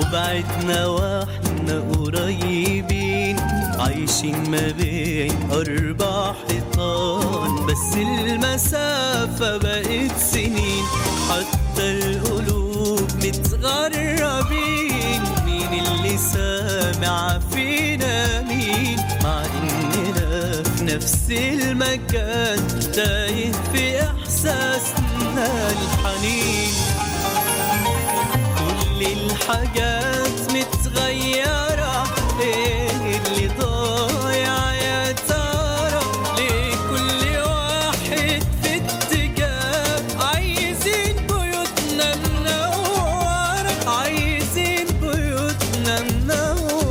وبعدنا واحنا قريبين عايشين ما بين أربع حيطان بس المسافة بقت سنين حتى القلوب متغربين مين اللي سامع فينا مين مع إننا في نفس المكان تايه في إحساسنا الحنين كل الحاجات متغيرة ايه اللي ضايع يا ترى ليه كل واحد في اتجاه عايزين بيوتنا منورة عايزين بيوتنا منورة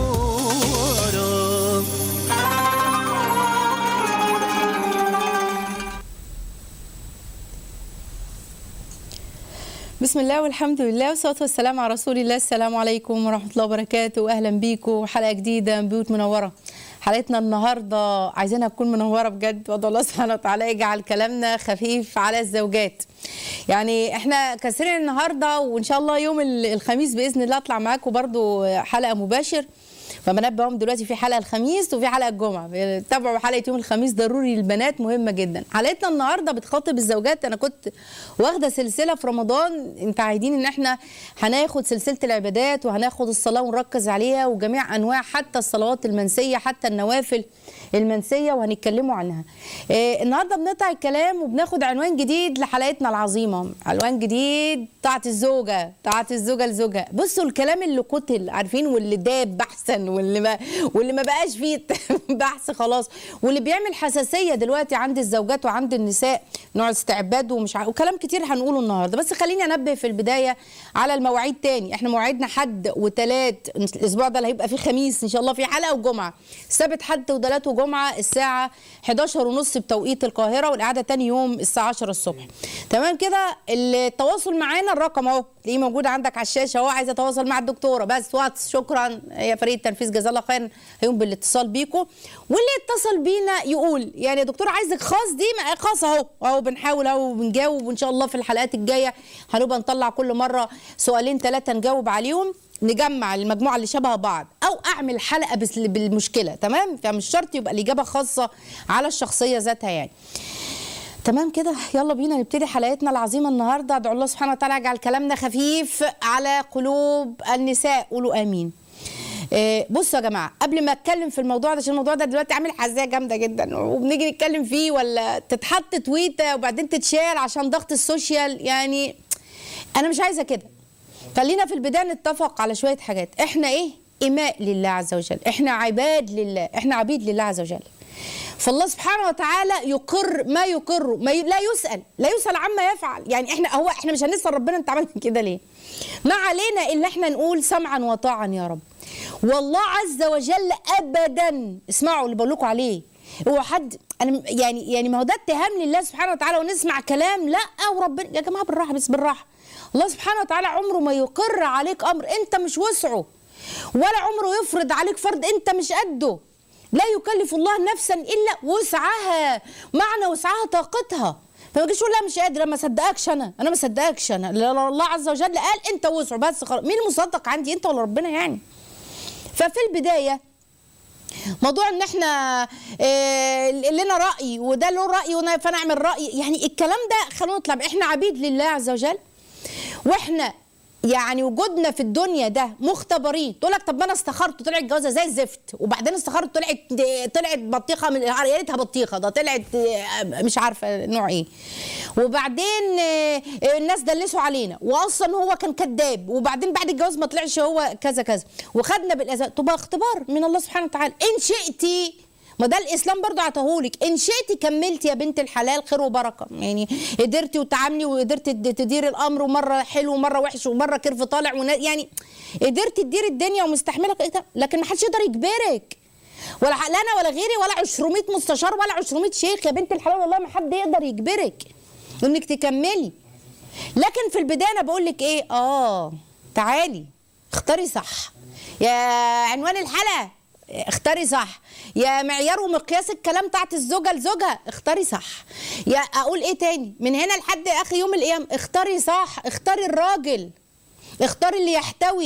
بسم الله والحمد لله والصلاة والسلام على رسول الله السلام عليكم ورحمة الله وبركاته أهلا بيكم حلقة جديدة من بيوت منورة حلقتنا النهاردة عايزينها تكون منورة بجد وادعو الله سبحانه وتعالى يجعل كلامنا خفيف على الزوجات يعني احنا كاسرين النهاردة وإن شاء الله يوم ال- الخميس بإذن الله أطلع معاكم برضو حلقة مباشر فبنبههم دلوقتي في حلقه الخميس وفي حلقه الجمعه تابعوا حلقه يوم الخميس ضروري للبنات مهمه جدا حلقتنا النهارده بتخاطب الزوجات انا كنت واخده سلسله في رمضان انت عايدين ان احنا هناخد سلسله العبادات وهناخد الصلاه ونركز عليها وجميع انواع حتى الصلوات المنسيه حتى النوافل المنسيه وهنتكلموا عنها إيه النهارده بنقطع الكلام وبناخد عنوان جديد لحلقتنا العظيمه عنوان جديد طاعه الزوجه طاعه الزوجه لزوجها بصوا الكلام اللي قتل عارفين واللي داب بحثا واللي ما واللي ما بقاش فيه بحث خلاص واللي بيعمل حساسيه دلوقتي عند الزوجات وعند النساء نوع استعباد ومش ع... وكلام كتير هنقوله النهارده بس خليني انبه في البدايه على المواعيد تاني احنا مواعيدنا حد وتلات الاسبوع ده اللي هيبقى فيه خميس ان شاء الله في حلقه وجمعه سبت حد وتلات وجمعه الساعه 11 ونص بتوقيت القاهره والاعاده تاني يوم الساعه 10 الصبح تمام كده التواصل معانا الرقم اهو تلاقيه موجود عندك على الشاشه اهو عايزه اتواصل مع الدكتوره بس واتس شكرا يا فريق التنفيذ جزاه الله خير هيقوم بالاتصال بيكم واللي اتصل بينا يقول يعني يا دكتور عايزك خاص دي ما- خاص اهو اهو بنحاول اهو بنجاوب وان شاء الله في الحلقات الجايه هنبقى نطلع كل مره سؤالين ثلاثه نجاوب عليهم نجمع المجموعه اللي شبه بعض او اعمل حلقه بس بالمشكله تمام فمش شرط يبقى الاجابه خاصه على الشخصيه ذاتها يعني تمام كده يلا بينا نبتدي حلقتنا العظيمه النهارده ادعو الله سبحانه وتعالى يجعل كلامنا خفيف على قلوب النساء قولوا امين إيه، بصوا يا جماعه قبل ما اتكلم في الموضوع ده عشان الموضوع ده دلوقتي عامل حزازيه جامده جدا وبنيجي نتكلم فيه ولا تتحط تويته وبعدين تتشال عشان ضغط السوشيال يعني انا مش عايزه كده خلينا في البدايه نتفق على شويه حاجات احنا ايه إماء لله عز وجل احنا عباد لله احنا عبيد لله عز وجل فالله سبحانه وتعالى يقر ما يقر ما ي... لا يسأل لا يسأل عما يفعل يعني احنا هو احنا مش هنسأل ربنا انت عملت كده ليه ما علينا الا احنا نقول سمعا وطاعا يا رب والله عز وجل ابدا اسمعوا اللي بقول لكم عليه هو حد انا يعني يعني ما هو ده اتهام لله سبحانه وتعالى ونسمع كلام لا وربنا يا جماعه بالراحه بس بالراحه الله سبحانه وتعالى عمره ما يقر عليك امر انت مش وسعه ولا عمره يفرض عليك فرض انت مش قده لا يكلف الله نفسا الا وسعها معنى وسعها طاقتها فما تجيش تقول لا مش قادر ما صدقكش انا انا ما صدقكش انا لا- الله عز وجل قال انت وسعه بس خلاص مين المصدق عندي انت ولا ربنا يعني ففي البدايه موضوع ان احنا آه، لنا راي وده له راي وانا فانا اعمل راي يعني الكلام ده خلونا نطلع احنا عبيد لله عز وجل واحنا يعني وجودنا في الدنيا ده مختبرين تقول لك طب ما انا استخرت طلعت جوازه زي الزفت وبعدين استخرت طلعت طلعت بطيخه من يا ريتها بطيخه ده طلعت آه، مش عارفه نوع ايه وبعدين آه، الناس دلسوا علينا واصلا هو كان كذاب وبعدين بعد الجواز ما طلعش هو كذا كذا وخدنا بالاذى تبقى اختبار من الله سبحانه وتعالى ان شئتي ما ده الاسلام برضو عطاهولك ان شئتي كملتي يا بنت الحلال خير وبركه يعني قدرتي وتعاملي وقدرتي تد- تديري الامر ومره حلو ومره وحش ومره كيرف طالع ونا- يعني قدرتي تديري الدنيا ومستحمله كده، لكن ما حدش يقدر يجبرك ولا لا انا ولا غيري ولا 200 مستشار ولا 200 شيخ يا بنت الحلال والله ما حد يقدر يجبرك انك تكملي لكن في البدايه انا بقول لك ايه اه تعالي اختاري صح يا عنوان الحلقه اختاري صح يا معيار ومقياس الكلام بتاعت الزوجه لزوجها اختاري صح يا اقول ايه تاني من هنا لحد اخر يوم القيامه اختاري صح اختاري الراجل اختاري اللي يحتوي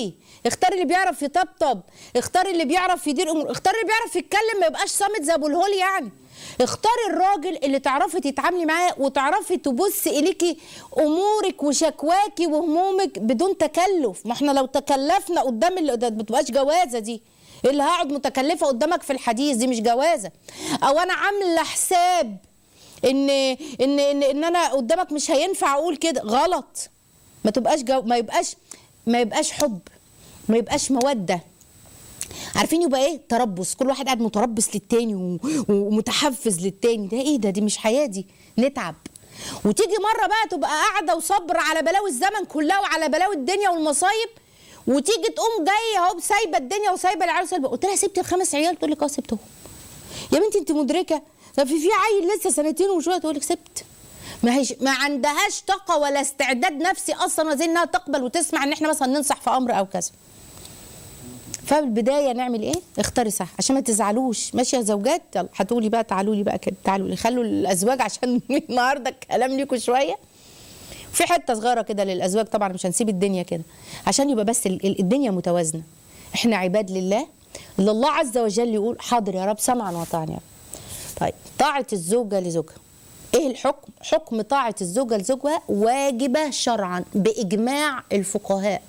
اختار اللي بيعرف يطبطب اختار اللي بيعرف يدير امور اختار اللي بيعرف يتكلم ما يبقاش صامت زي ابو الهول يعني اختاري الراجل اللي تعرفي تتعاملي معاه وتعرفي تبص اليكي امورك وشكواكي وهمومك بدون تكلف ما احنا لو تكلفنا قدام اللي قدام ما تبقاش جوازه دي اللي هقعد متكلفه قدامك في الحديث دي مش جوازه او انا عامله حساب ان ان ان, إن انا قدامك مش هينفع اقول كده غلط ما تبقاش جو ما يبقاش ما يبقاش حب ما يبقاش موده عارفين يبقى ايه تربص كل واحد قاعد متربص للتاني و- ومتحفز للتاني ده ايه ده دي مش حياه دي نتعب وتيجي مره بقى تبقى قاعده وصبر على بلاوي الزمن كلها وعلى بلاوي الدنيا والمصايب وتيجي تقوم جايه اهو سايبه الدنيا وسايبه العيال وسايبه قلت لها سبت الخمس عيال تقول لك اه سبتهم يا بنتي انت مدركه طب في في عيل لسه سنتين وشويه تقول لك سبت ما هيش ما عندهاش طاقه ولا استعداد نفسي اصلا زي انها تقبل وتسمع ان احنا مثلا ننصح في امر او كذا فالبدايه نعمل ايه اختاري صح عشان ما تزعلوش ماشيه يا زوجات يلا هتقولي بقى تعالوا لي بقى كده تعالوا لي خلوا الازواج عشان النهارده الكلام ليكوا شويه في حته صغيره كده للازواج طبعا مش هنسيب الدنيا كده عشان يبقى بس ال- ال- الدنيا متوازنه احنا عباد لله اللي الله عز وجل يقول حاضر يا رب سمعا وطاعا يا رب طيب طاعه الزوجه لزوجها ايه الحكم حكم طاعه الزوجه لزوجها واجبه شرعا باجماع الفقهاء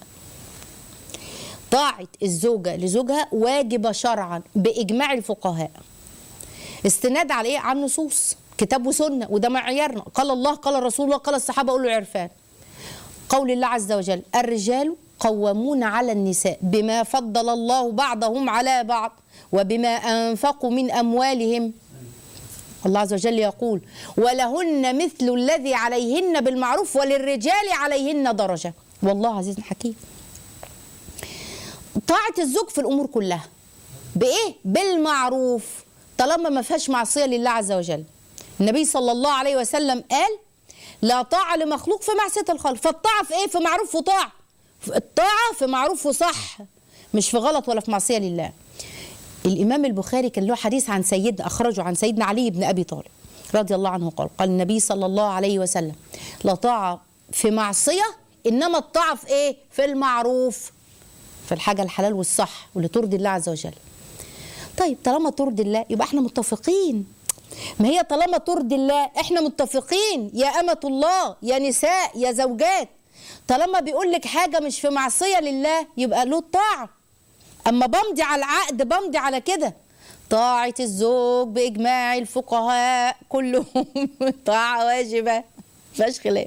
طاعة الزوجة لزوجها واجبة شرعا بإجماع الفقهاء استناد على ايه على النصوص كتاب وسنة وده معيارنا قال الله قال رسول الله قال الصحابة قولوا عرفان قول الله عز وجل الرجال قوامون على النساء بما فضل الله بعضهم على بعض وبما أنفقوا من أموالهم الله عز وجل يقول ولهن مثل الذي عليهن بالمعروف وللرجال عليهن درجة والله عزيز حكيم طاعة الزوج في الأمور كلها بإيه؟ بالمعروف طالما ما فيهاش معصية لله عز وجل النبي صلى الله عليه وسلم قال لا طاعة لمخلوق في معصية الخالق فالطاعة في إيه؟ في معروف وطاعة الطاعة في معروف وصح مش في غلط ولا في معصية لله الإمام البخاري كان له حديث عن سيدنا أخرجه عن سيدنا علي بن أبي طالب رضي الله عنه قال قال النبي صلى الله عليه وسلم لا طاعة في معصية إنما الطاعة في إيه؟ في المعروف في الحاجة الحلال والصح واللي ترضي الله عز وجل طيب طالما ترضي الله يبقى احنا متفقين ما هي طالما ترضي الله احنا متفقين يا أمة الله يا نساء يا زوجات طالما بيقول لك حاجة مش في معصية لله يبقى له الطاعة أما بمضي على العقد بمضي على كده طاعة الزوج بإجماع الفقهاء كلهم طاعة واجبة مفيهاش خلاف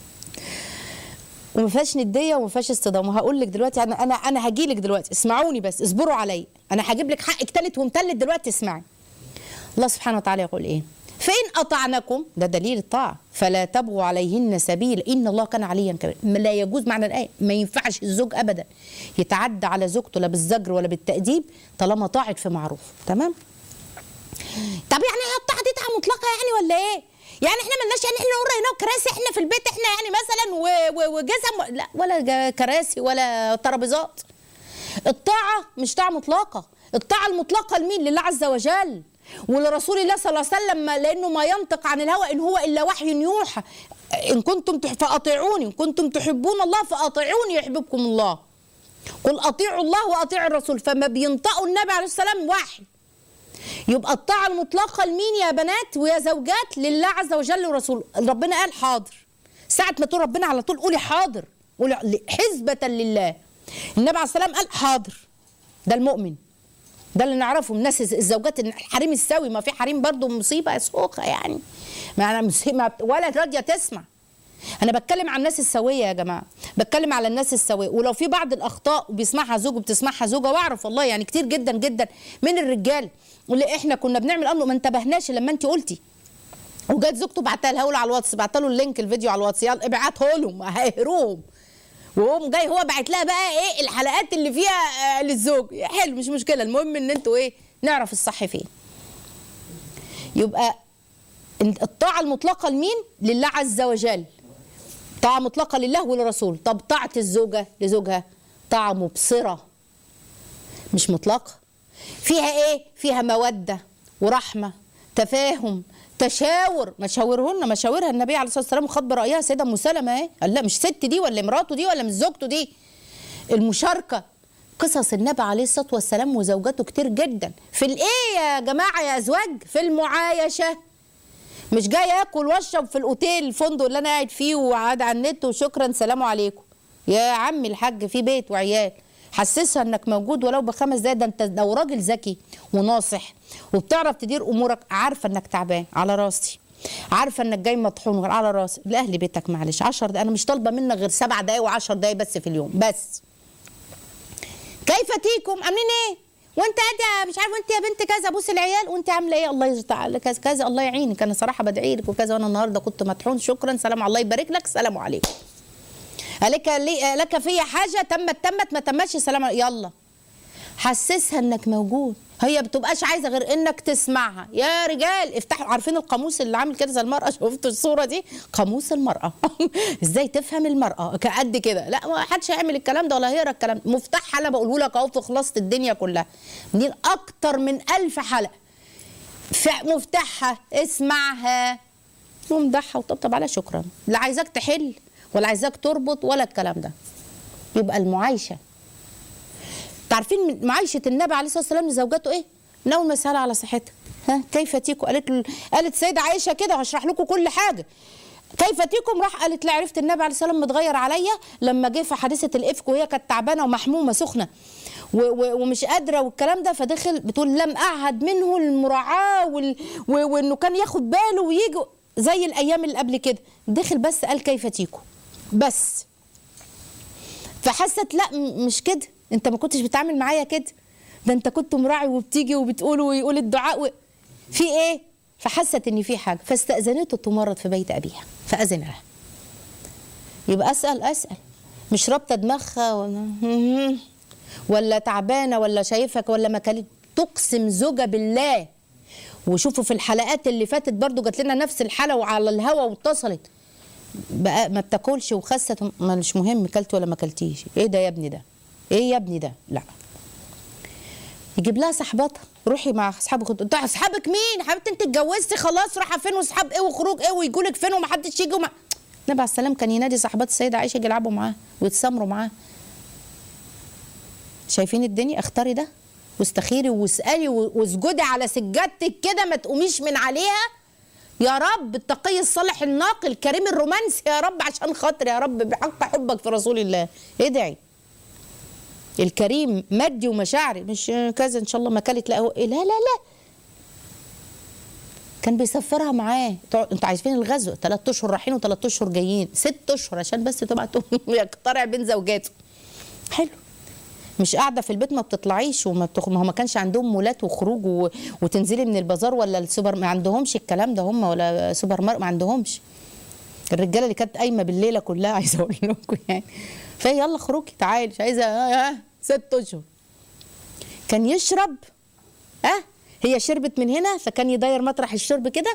وما فيهاش نديه وما فيهاش اصطدام وهقول لك دلوقتي انا انا انا هجي لك دلوقتي اسمعوني بس اصبروا عليا انا هجيب لك حقك تالت ومتلت دلوقتي اسمعي الله سبحانه وتعالى يقول ايه فإن أطعنكم ده دليل الطاعة فلا تبغوا عليهن سبيل إن الله كان عليا كبيرا لا يجوز معنى الآية ما ينفعش الزوج أبدا يتعدى على زوجته لا بالزجر ولا بالتأديب طالما طاعت في معروف تمام طب يعني هي الطاعة دي طاعة مطلقة يعني ولا إيه؟ يعني احنا ملناش يعني احنا نقول هنا كراسي احنا في البيت احنا يعني مثلا و- و- وجزم لا ولا جا- كراسي ولا ترابيزات الطاعة مش طاعة مطلقة الطاعة المطلقة لمين لله عز وجل ولرسول الله صلى الله عليه وسلم ما- لأنه ما ينطق عن الهوى إن هو إلا وحي يوحى إن كنتم تح- فأطيعوني إن كنتم تحبون الله فأطيعوني يحببكم الله قل أطيعوا الله وأطيعوا الرسول فما بينطقوا النبي عليه السلام وحي يبقى الطاعة المطلقة لمين يا بنات ويا زوجات لله عز وجل ورسوله ربنا قال حاضر ساعة ما تقول ربنا على طول قولي حاضر قولي حسبة لله النبي عليه السلام قال حاضر ده المؤمن ده اللي نعرفه من الناس الزوجات الحريم السوي ما في حريم برضه مصيبة سوقة يعني ما أنا مصيبة ولا راضية تسمع انا بتكلم عن الناس السويه يا جماعه بتكلم على الناس السويه ولو في بعض الاخطاء وبيسمعها زوج وبتسمعها زوجه واعرف والله يعني كتير جدا جدا من الرجال واللي احنا كنا بنعمل امر ما انتبهناش لما انت قلتي وجت زوجته بعتها لها على الواتس بعت له اللينك الفيديو على الواتس يلا ابعته لهم هيهروهم وقوم جاي هو بعت لها بقى ايه الحلقات اللي فيها آه للزوج حلو مش مشكله المهم ان انتوا ايه نعرف الصح فين يبقى الطاعه المطلقه لمين لله عز وجل طاعة مطلقة لله ولرسول طب طاعة الزوجة لزوجها طاعة مبصرة مش مطلقة فيها ايه فيها مودة ورحمة تفاهم تشاور مشاورهن مشاورها النبي عليه الصلاة والسلام خد برأيها سيدة أم سلمة ايه قال لا مش ست دي ولا مراته دي ولا مش زوجته دي المشاركة قصص النبي عليه الصلاه والسلام وزوجاته كتير جدا في الايه يا جماعه يا ازواج في المعايشه مش جاي اكل واشرب في الاوتيل الفندق اللي انا قاعد فيه وقاعد على النت وشكرا سلام عليكم يا عمي الحاج في بيت وعيال حسسها انك موجود ولو بخمس دقايق ده انت لو راجل ذكي وناصح وبتعرف تدير امورك عارفه انك تعبان على راسي عارفه انك جاي مطحون على راسي لاهل بيتك معلش 10 دقايق انا مش طالبه منك غير سبع دقايق و10 دقايق بس في اليوم بس كيف تيكم عاملين ايه وانت قاعده مش عارف وانت يا بنت كذا بوس العيال وانت عامله ايه الله يرضى عليك كذا كذا الله يعينك انا صراحه بدعي لك وكذا وانا النهارده كنت مطحون شكرا سلام الله يبارك لك سلام عليكم لك لي لك في حاجه تمت تمت ما تمتش سلام عليكم. يلا حسسها انك موجود هي بتبقاش عايزه غير انك تسمعها يا رجال افتحوا عارفين القاموس اللي عامل كده زي المراه شفتوا الصوره دي قاموس المراه ازاي تفهم المراه كقد كده لا ما حدش هيعمل الكلام ده ولا هيقرا الكلام ده. مفتاح حلقه بقوله لك اهو في خلاصه الدنيا كلها دي اكتر من ألف حلقه ف- مفتاحها اسمعها ومدحها وطبطب عليها شكرا لا عايزاك تحل ولا عايزاك تربط ولا الكلام ده يبقى المعايشه تعرفين من معايشه النبي عليه الصلاه والسلام لزوجاته ايه؟ من اول ما سالها على صحتها ها كيف تيكم؟ قالت له قالت سيده عائشه كده هشرح لكم كل حاجه كيف تيكم راح قالت لا عرفت النبي عليه الصلاه والسلام متغير عليا لما جه في حادثه الافك وهي كانت تعبانه ومحمومه سخنه و و ومش قادره والكلام ده فدخل بتقول لم اعهد منه المراعاه وال و وانه كان ياخد باله ويجي زي الايام اللي قبل كده دخل بس قال كيف تيكم بس فحست لا م- مش كده انت ما كنتش بتعامل معايا كده ده انت كنت مراعي وبتيجي وبتقول ويقول الدعاء و... في ايه فحست ان في حاجه فاستاذنته تمرض في بيت ابيها فاذن لها يبقى اسال اسال مش رابطه دماغها ولا ولا تعبانه ولا شايفك ولا ما كانت تقسم زوجة بالله وشوفوا في الحلقات اللي فاتت برضو جات لنا نفس الحلقه وعلى الهوا واتصلت بقى ما بتاكلش وخست ما مش مهم كلت ولا ما كلتيش ايه ده يا ابني ده ايه يا ابني ده لا يجيب لها صاحباتها روحي مع اصحابك خد اصحابك مين حبيبتي انت اتجوزتي خلاص رايحه فين واصحاب ايه وخروج ايه ويجوا لك فين ومحدش يجي وما النبي عليه السلام كان ينادي صاحبات السيده عائشه يجي يلعبوا معاه ويتسامروا معاه شايفين الدنيا اختاري ده واستخيري واسالي واسجدي على سجادتك كده ما تقوميش من عليها يا رب التقي الصالح الناقي الكريم الرومانسي يا رب عشان خاطر يا رب بحق حبك في رسول الله ادعي الكريم مادي ومشاعري مش كذا ان شاء الله ما كلت لا هو لا لا لا كان بيسفرها معاه تقعد- انتوا عارفين الغزو ثلاث اشهر رايحين وثلاث اشهر جايين ست اشهر عشان بس تبقى يقترع بين زوجاته حلو مش قاعده في البيت ما بتطلعيش وما بتخ... ما هو ما كانش عندهم مولات وخروج و... وتنزلي من البازار ولا السوبر ما عندهمش الكلام ده هم ولا سوبر ماركت ما عندهمش الرجاله اللي كانت قايمه بالليله كلها عايزه اقول لكم يعني فهي يلا خروجي تعالي مش عايزه آه آه ست اشهر كان يشرب اه هي شربت من هنا فكان يداير مطرح الشرب كده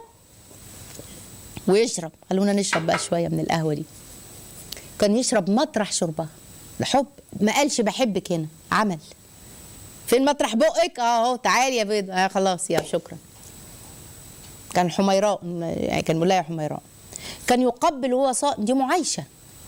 ويشرب خلونا نشرب بقى شويه من القهوه دي كان يشرب مطرح شربها الحب ما قالش بحبك هنا عمل فين مطرح بقك اهو تعالي يا بيض آه خلاص يا شكرا كان حميراء يعني كان مولاي حميراء كان يقبل وهو صائم دي معايشه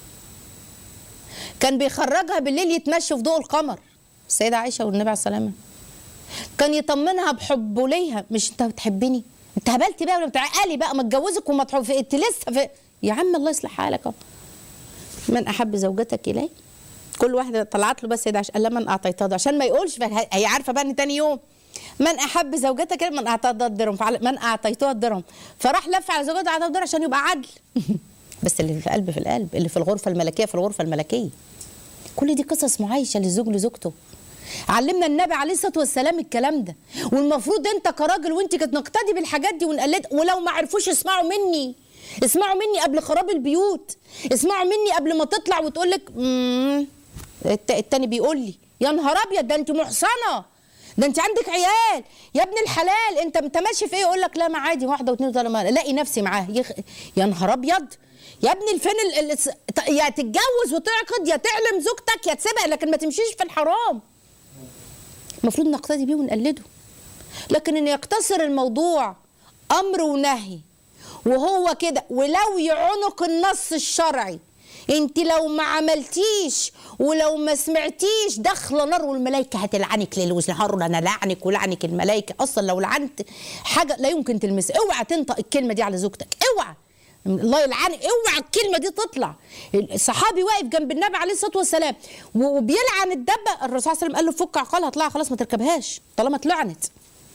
كان بيخرجها بالليل يتمشوا في ضوء القمر السيده عائشه والنبي عليه السلامه كان يطمنها بحبه ليها مش انت بتحبني انت هبلتي بقى ولا بتعقلي بقى ما اتجوزك وما تحب انت لسه في يا عم الله يصلح حالك اهو من احب زوجتك اليه كل واحده طلعت له بس يد عشان قال لها من اعطيتها ده عشان ما يقولش فه- هي عارفه بقى ان تاني يوم من احب زوجتك إليه من اعطيتها الدرهم فعل- من اعطيتها الدرهم فراح لف على زوجته اعطاها الدرهم عشان يبقى عدل بس اللي في القلب في القلب اللي في الغرفه الملكيه في الغرفه الملكيه كل دي قصص معايشه للزوج لزوجته علمنا النبي عليه الصلاه والسلام الكلام ده والمفروض انت كراجل وانت كنت نقتدي بالحاجات دي ونقلد ولو ما عرفوش اسمعوا مني اسمعوا مني قبل خراب البيوت اسمعوا مني قبل ما تطلع وتقول لك الت- التاني بيقول لي يا نهار ابيض ده انت محصنه ده انت عندك عيال يا ابن الحلال انت انت ماشي في ايه يقول لك لا ما عادي واحده واثنين وثلاثه ما- الاقي نفسي معاه يخ... يا نهار ابيض يا ابني الفين ال... ال... ت- يا تتجوز وتعقد يا تعلم زوجتك يا تسيبها لكن ما تمشيش في الحرام المفروض نقتدي بيه ونقلده لكن ان يقتصر الموضوع امر ونهي وهو كده ولو يعنق النص الشرعي انت لو ما عملتيش ولو ما سمعتيش داخله نار والملائكه هتلعنك ليل ونهار انا لعنك ولعنك الملائكه اصلا لو لعنت حاجه لا يمكن تلمس اوعى تنطق الكلمه دي على زوجتك اوعى الله يلعنك اوعى الكلمه دي تطلع الصحابي واقف جنب النبي عليه الصلاه والسلام وبيلعن الدبه الرسول صلى الله عليه وسلم قال له فك عقالها اطلع خلاص ما تركبهاش طالما اتلعنت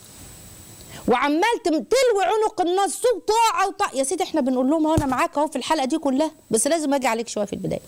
وعمال تم- تلوي عنق الناس سوء طاعه وطاعه يا سيدي احنا بنقول لهم اهو انا معاك اهو في الحلقه دي كلها بس لازم اجي عليك شويه في البدايه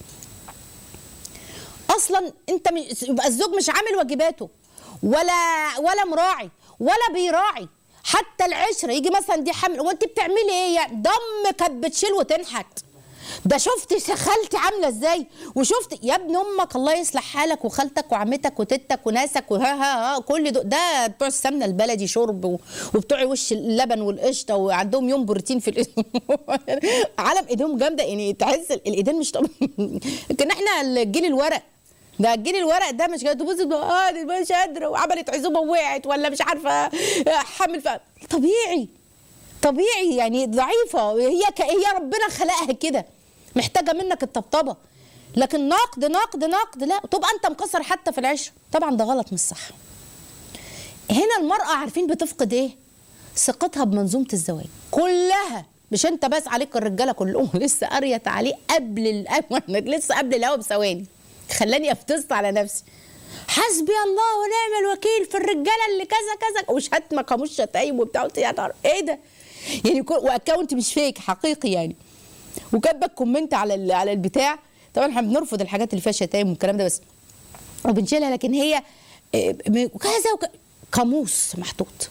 اصلا انت مش يبقى الزوج مش عامل واجباته ولا ولا مراعي ولا بيراعي حتى العشره يجي مثلا دي حمل وانت بتعملي ايه يعني دم كانت بتشيل وتنحت ده شفت خالتي عامله ازاي وشفت يا ابن امك الله يصلح حالك وخالتك وعمتك وتتك وناسك وها ها ها كل ده, ده بتوع السمنه البلدي شرب و- وبتوع وش اللبن والقشطه وعندهم يوم بروتين في الاسبوع عالم ايديهم جامده يعني تحس الايدين مش طب... لكن احنا الجيل الورق ده الجيل الورق ده مش قادر تبص ده اه دي مش قادره وعملت عزومه ووقعت ولا مش عارفه حمل ف... طبيعي طبيعي يعني ضعيفه هي ك... هي ربنا خلقها كده محتاجه منك الطبطبه لكن نقد نقد نقد لا تبقى انت مكسر حتى في العشره طبعا ده غلط مش صح هنا المراه عارفين بتفقد ايه ثقتها بمنظومه الزواج كلها مش انت بس عليك الرجاله كلهم لسه قاريه تعليق قبل الأول لسه قبل الهوا بثواني خلاني افتزت على نفسي حسبي الله ونعم الوكيل في الرجاله اللي كذا كذا وشتمه قاموس شتايم وبتاع قلت يا نهار ايه ده يعني كل- واكونت مش فيك حقيقي يعني وكاتبه كومنت على ال- على البتاع طبعا احنا بنرفض الحاجات اللي فيها شتايم والكلام ده بس وبنشيلها لكن هي إيه، م- كذا وك... قاموس محطوط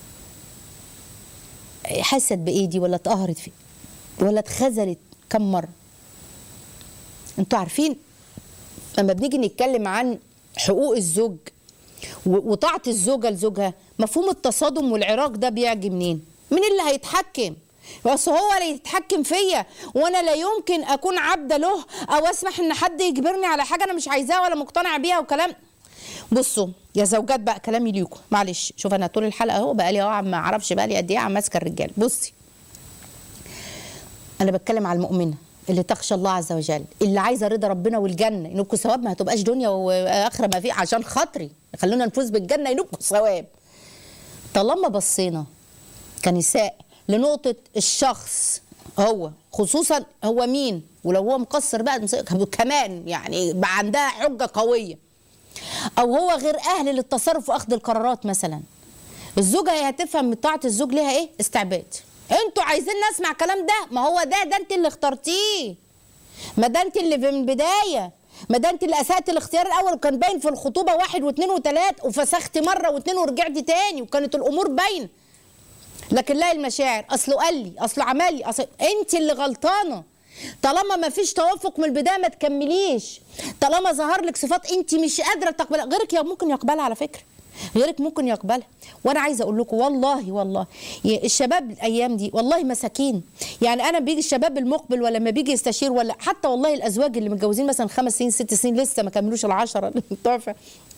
إيه، حست بايدي ولا اتقهرت فيه ولا اتخذلت كم مره انتوا عارفين لما بنيجي نتكلم عن حقوق الزوج و- وطاعة الزوجة لزوجها مفهوم التصادم والعراق ده بيجي منين؟ مين اللي هيتحكم؟ بس هو اللي يتحكم فيا وانا لا يمكن اكون عبده له او اسمح ان حد يجبرني على حاجه انا مش عايزاها ولا مقتنعه بيها وكلام بصوا يا زوجات بقى كلامي ليكم معلش شوف انا طول الحلقه اهو بقى لي اهو ما اعرفش بقى لي قد ايه عم ماسكه الرجال بصي انا بتكلم على المؤمنه اللي تخشى الله عز وجل اللي عايزه رضا ربنا والجنه ينوبكم ثواب ما هتبقاش دنيا واخره ما في عشان خاطري خلونا نفوز بالجنه ينوبكم ثواب طالما بصينا كنساء لنقطه الشخص هو خصوصا هو مين ولو هو مقصر بقى كمان يعني بقى عندها حجه قويه او هو غير اهل للتصرف واخذ القرارات مثلا الزوجه هي هتفهم من طاعه الزوج ليها ايه استعباد انتوا عايزين نسمع كلام ده ما هو ده ده انت اللي اخترتيه ما ده انت اللي من البدايه ما ده انت اللي اسأت الاختيار الاول وكان باين في الخطوبه واحد واثنين وثلاث وفسخت مره واثنين ورجعت تاني وكانت الامور باينه لكن لا المشاعر اصله قال لي اصله عمل لي اصل انت اللي غلطانه طالما ما فيش توافق من البدايه ما تكمليش طالما ظهر لك صفات انت مش قادره تقبلها غيرك يا ممكن يقبلها على فكره غيرك ممكن يقبلها وانا عايزه اقول لكم والله والله يا الشباب الايام دي والله مساكين يعني انا بيجي الشباب المقبل ولا لما بيجي يستشير ولا حتى والله الازواج اللي متجوزين مثلا خمس سنين ست سنين لسه ما كملوش العشره اللي بتوع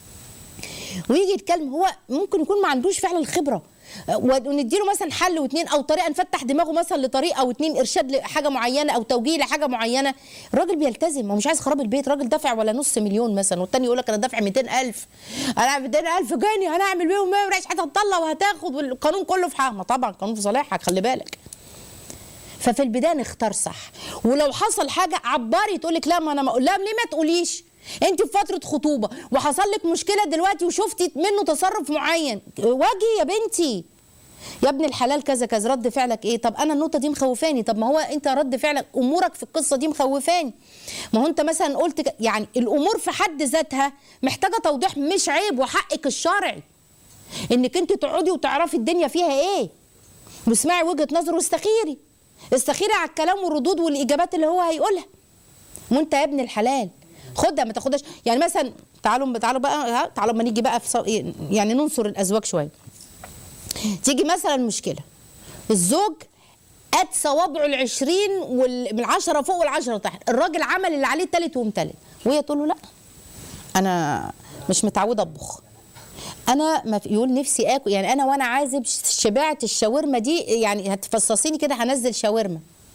ويجي يتكلم هو ممكن يكون ما عندوش فعلا الخبره ونديله مثلا حل واتنين او طريقه نفتح دماغه مثلا لطريقه او اتنين ارشاد لحاجه معينه او توجيه لحاجه معينه الراجل بيلتزم هو مش عايز خراب البيت راجل دافع ولا نص مليون مثلا والتاني يقول لك انا دافع 200000 انا 200000 جاني هنعمل بيهم ما مش هتطلع وهتاخد والقانون كله في حقها طبعا القانون في صالحك خلي بالك ففي البدايه نختار صح ولو حصل حاجه عبري تقول لك لا ما انا ما اقول لها ليه ما تقوليش انت في فتره خطوبه وحصل لك مشكله دلوقتي وشفتي منه تصرف معين واجهي يا بنتي يا ابن الحلال كذا كذا رد فعلك ايه طب انا النقطه دي مخوفاني طب ما هو انت رد فعلك امورك في القصه دي مخوفاني ما هو انت مثلا قلت ك... يعني الامور في حد ذاتها محتاجه توضيح مش عيب وحقك الشرعي انك انت تقعدي وتعرفي الدنيا فيها ايه واسمعي وجهه نظره واستخيري استخيري على الكلام والردود والاجابات اللي هو هيقولها وانت يا ابن الحلال خدها ما تاخدهاش يعني مثلا تعالوا تعالوا بقى ها، تعالوا ما نيجي بقى في صو... يعني ننصر الازواج شويه تيجي مثلا مشكله الزوج قد صوابعه العشرين وال... من العشرة فوق والعشرة تحت الراجل عمل اللي عليه تالت ومتلت وهي تقول له لا انا مش متعوده اطبخ انا ما في يقول نفسي اكل يعني انا وانا عازب شبعت الشاورما دي يعني هتفصصيني كده هنزل شاورما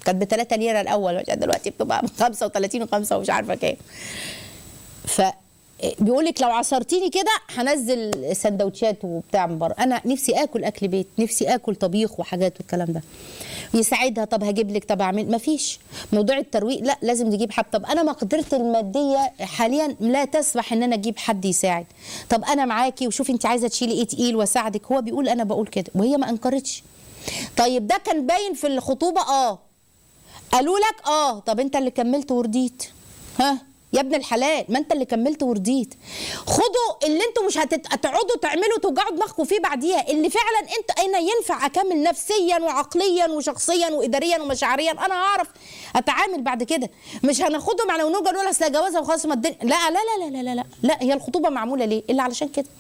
كانت ب 3 ليره الاول عشان دلوقتي بتبقى ب 35 و5 ومش عارفه كام ف بيقول لك لو عصرتيني كده هنزل سندوتشات وبتاع من بره انا نفسي اكل اكل بيت نفسي اكل طبيخ وحاجات والكلام ده يساعدها طب هجيب لك طب اعمل مفيش موضوع الترويق لا لازم نجيب حد طب انا مقدرتي الماديه حاليا لا تسمح ان انا اجيب حد يساعد طب انا معاكي وشوفي انت عايزه تشيلي ايه تقيل واساعدك هو بيقول انا بقول كده وهي ما انكرتش طيب ده كان باين في الخطوبه اه قالوا لك اه طب انت اللي كملت ورديت ها يا ابن الحلال ما انت اللي كملت ورديت خدوا اللي انتوا مش هتت- هتقعدوا تعملوا توجعوا دماغكم فيه بعديها اللي فعلا انت انا ينفع اكمل نفسيا وعقليا وشخصيا واداريا ومشاعريا انا هعرف اتعامل بعد كده مش هناخدهم على ونوجه نقول اصل جوازها وخلاص ما الدنيا لا لا لا لا لا لا لا لا هي الخطوبه معموله ليه الا علشان كده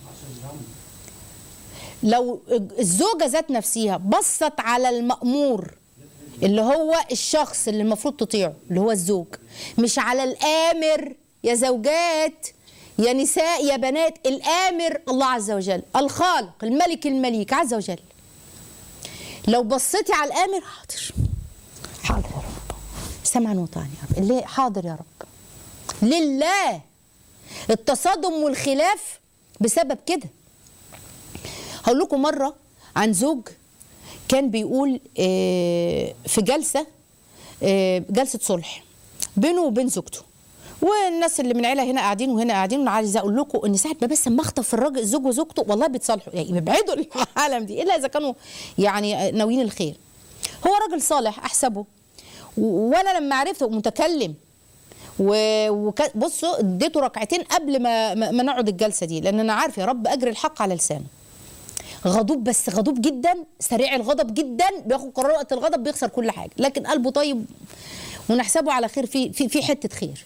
لو الزوجه ذات نفسها بصت على المأمور اللي هو الشخص اللي المفروض تطيعه اللي هو الزوج مش على الآمر يا زوجات يا نساء يا بنات الآمر الله عز وجل الخالق الملك المليك عز وجل لو بصيتي على الآمر حاضر حاضر يا رب سمعا وطاعا يا رب اللي حاضر يا رب لله التصادم والخلاف بسبب كده هقول لكم مره عن زوج كان بيقول آه، في جلسه آه، جلسه صلح بينه وبين زوجته والناس اللي من العيله هنا قاعدين وهنا قاعدين وانا عايزه اقول لكم ان ساعه ما بس ما اخطف الراجل الزوج وزوجته والله بيتصالحوا يعني بيبعدوا العالم دي الا اذا كانوا يعني ناويين الخير هو راجل صالح احسبه و- وانا لما عرفته متكلم و- وك- بصوا اديته ركعتين قبل ما ما ما نقعد الجلسه دي لان انا عارف يا رب اجر الحق على لسانه غضوب بس غضوب جدا سريع الغضب جدا بياخد قرار وقت الغضب بيخسر كل حاجه لكن قلبه طيب ونحسبه على خير في في في حته خير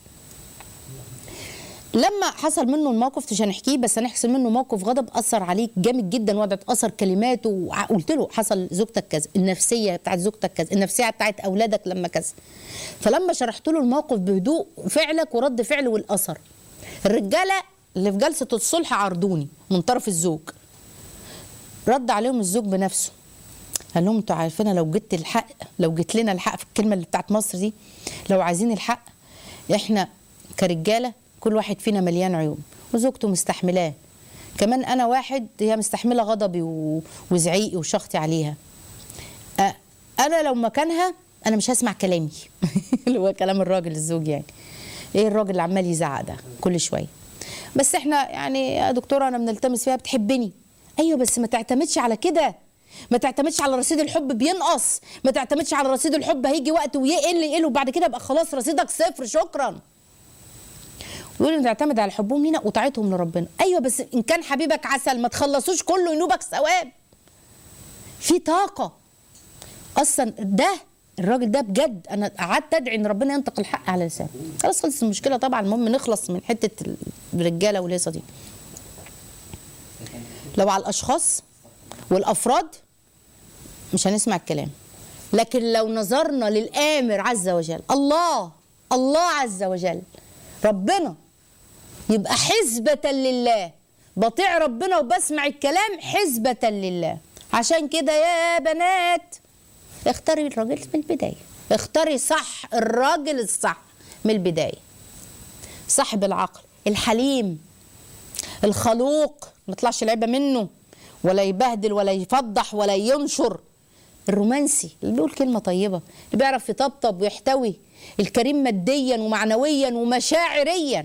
لما حصل منه الموقف مش هنحكيه بس هنحصل منه موقف غضب اثر عليك جامد جدا وقعدت اثر كلماته وقلت له حصل زوجتك كذا النفسيه بتاعت زوجتك كذا النفسيه بتاعت اولادك لما كذا فلما شرحت له الموقف بهدوء فعلك ورد فعل والاثر الرجاله اللي في جلسه الصلح عرضوني من طرف الزوج رد عليهم الزوج بنفسه قال لهم انتوا عارفين لو جيت الحق لو جيت لنا الحق في الكلمه اللي بتاعت مصر دي لو عايزين الحق احنا كرجاله كل واحد فينا مليان عيوب وزوجته مستحملاه كمان انا واحد هي مستحمله غضبي و- وزعيقي وشخطي عليها أ- انا لو مكانها انا مش هسمع كلامي اللي هو كلام الراجل الزوج يعني ايه الراجل اللي عمال يزعق ده كل شويه بس احنا يعني يا دكتوره انا بنلتمس فيها بتحبني ايوه بس ما تعتمدش على كده ما تعتمدش على رصيد الحب بينقص ما تعتمدش على رصيد الحب هيجي وقت ويقل يقل وبعد كده يبقى خلاص رصيدك صفر شكرا ويقولوا نعتمد على حبهم لينا وطاعتهم لربنا ايوه بس ان كان حبيبك عسل ما تخلصوش كله ينوبك ثواب في طاقه اصلا ده الراجل ده بجد انا قعدت ادعي ان ربنا ينطق الحق على لسانه خلاص خلصت المشكله طبعا المهم نخلص من حته الرجاله والهيصه دي لو على الاشخاص والافراد مش هنسمع الكلام لكن لو نظرنا للامر عز وجل الله الله عز وجل ربنا يبقى حسبة لله بطيع ربنا وبسمع الكلام حسبة لله عشان كده يا بنات اختاري الراجل من البداية اختاري صح الراجل الصح من البداية صاحب العقل الحليم الخلوق ما يطلعش العيبة منه ولا يبهدل ولا يفضح ولا ينشر الرومانسي اللي بيقول كلمة طيبة اللي بيعرف يطبطب ويحتوي الكريم ماديا ومعنويا ومشاعريا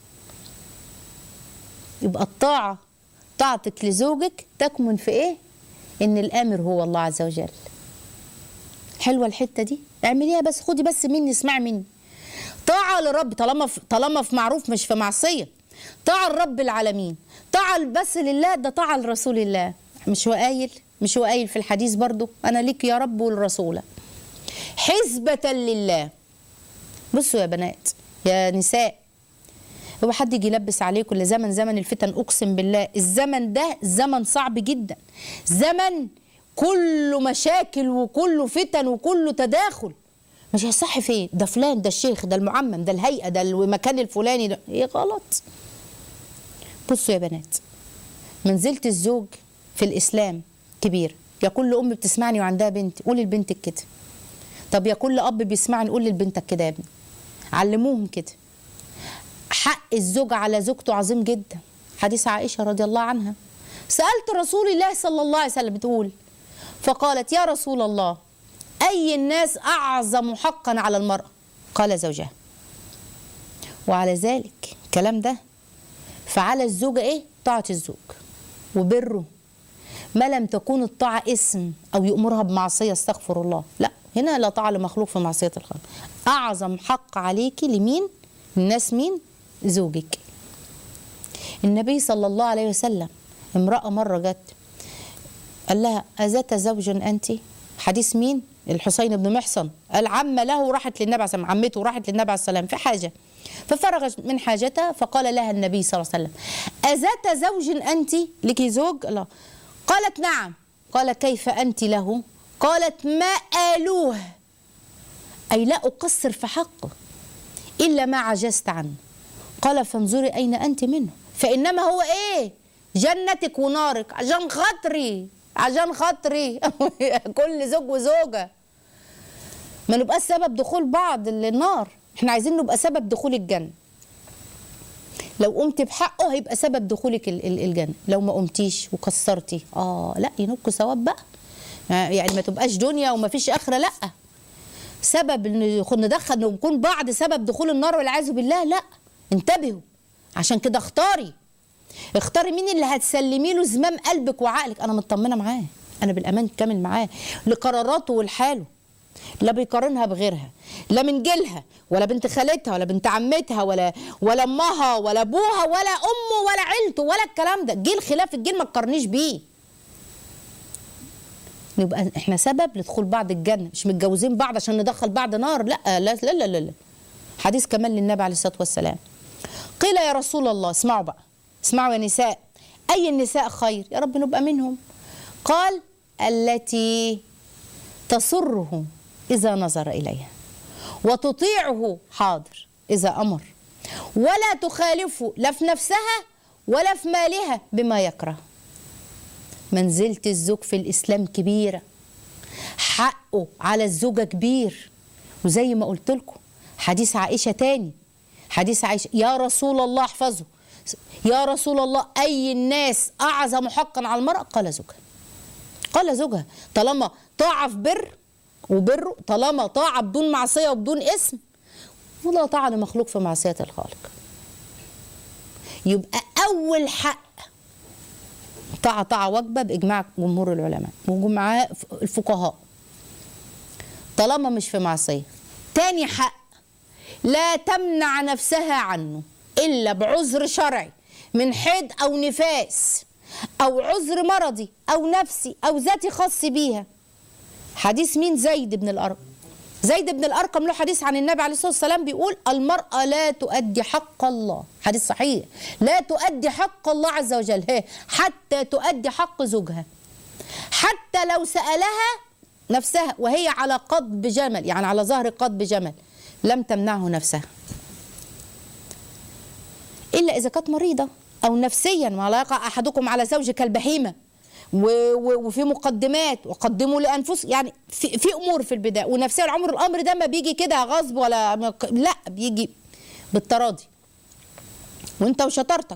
يبقى الطاعة طاعتك لزوجك تكمن في ايه ان الامر هو الله عز وجل حلوة الحتة دي اعمليها بس خدي بس مني اسمعي مني طاعة لرب طالما في طالما في معروف مش في معصية طاعة لرب العالمين طاعة بس لله ده طاعة لرسول الله مش هو قايل مش هو قايل في الحديث برضو انا ليك يا رب والرسول حسبة لله بصوا يا بنات يا نساء هو حد يجي يلبس عليكم اللي زمن زمن الفتن اقسم بالله الزمن ده زمن صعب جدا زمن كله مشاكل وكله فتن وكله تداخل مش هيصح فين ده فلان ده الشيخ ده المعمم ده الهيئه ده المكان الفلاني ده ايه غلط بصوا يا بنات منزله الزوج في الاسلام كبير يا كل ام بتسمعني وعندها بنت قولي لبنتك كده طب يا كل اب بيسمعني نقول لبنتك كده يا ابني علموهم كده حق الزوج على زوجته عظيم جدا حديث عائشه رضي الله عنها سالت رسول الله صلى الله عليه وسلم بتقول فقالت يا رسول الله اي الناس اعظم حقا على المراه قال زوجها وعلى ذلك الكلام ده فعلى الزوجة إيه؟ طاعة الزوج وبره ما لم تكون الطاعة اسم أو يأمرها بمعصية استغفر الله لا هنا لا طاعة لمخلوق في معصية الخالق أعظم حق عليكي لمين؟ الناس مين؟ زوجك النبي صلى الله عليه وسلم امرأة مرة جت قال لها أذات زوج أنت؟ حديث مين؟ الحسين بن محصن العمة له راحت للنبي عليه السلام عمته راحت للنبي عليه السلام في حاجة ففرغ من حاجتها فقال لها النبي صلى الله عليه وسلم أذات زوج أنت لك زوج لا قالت نعم قال كيف أنت له قالت ما آلوه أي لا أقصر في حقه إلا ما عجزت عنه قال فانظري أين أنت منه فإنما هو إيه جنتك ونارك عشان خاطري عشان خاطري كل زوج وزوجة ما نبقى سبب دخول بعض النار احنا عايزين نبقى سبب دخول الجنة لو قمت بحقه هيبقى سبب دخولك ال- ال- الجنة لو ما قمتيش وكسرتي اه لا ينك ثواب بقى يعني ما تبقاش دنيا وما فيش آخرة لا سبب ان يخ- ندخل نكون بعض سبب دخول النار والعياذ بالله لا انتبهوا عشان كده اختاري اختاري مين اللي هتسلمي له زمام قلبك وعقلك انا مطمنه معاه انا بالامان كامل معاه لقراراته ولحاله لا بيقارنها بغيرها لا من جيلها ولا بنت خالتها ولا بنت عمتها ولا ولا امها ولا ابوها ولا امه ولا عيلته ولا الكلام ده جيل خلاف الجيل ما تقارنيش بيه نبقى احنا سبب لدخول بعض الجنه مش متجوزين بعض عشان ندخل بعض نار لا لا لا لا لا, لا. حديث كمان للنبي عليه الصلاه والسلام قيل يا رسول الله اسمعوا بقى اسمعوا يا نساء اي النساء خير يا رب نبقى منهم قال التي تسره اذا نظر اليها وتطيعه حاضر اذا امر ولا تخالفه لا في نفسها ولا في مالها بما يكره منزلة الزوج في الإسلام كبيرة حقه على الزوجة كبير وزي ما قلت لكم حديث عائشة تاني حديث عائشة يا رسول الله احفظه يا رسول الله أي الناس أعظم حقا على المرأة قال زوجها قال زوجها طالما طاعة في بر وبر طالما طاعة بدون معصية وبدون اسم ولا طاعة لمخلوق في معصية الخالق يبقى أول حق طاعة طاعة واجبة بإجماع جمهور العلماء وجمعاء الفقهاء طالما مش في معصية تاني حق لا تمنع نفسها عنه إلا بعذر شرعي من حيض أو نفاس أو عذر مرضي أو نفسي أو ذاتي خاص بيها حديث مين زيد بن الأرقم زيد بن الأرقم له حديث عن النبي عليه الصلاة والسلام بيقول المرأة لا تؤدي حق الله حديث صحيح لا تؤدي حق الله عز وجل هي حتى تؤدي حق زوجها حتى لو سألها نفسها وهي على قضب جمل يعني على ظهر قضب جمل لم تمنعه نفسها إلا إذا كانت مريضة أو نفسيا ولا يقع أحدكم على زوجه كالبهيمة و- و- وفي مقدمات وقدموا لانفسكم يعني في, في امور في البدايه ونفسيا العمر الامر ده ما بيجي كده غصب ولا مق- لا بيجي بالتراضي وانت وشطارتك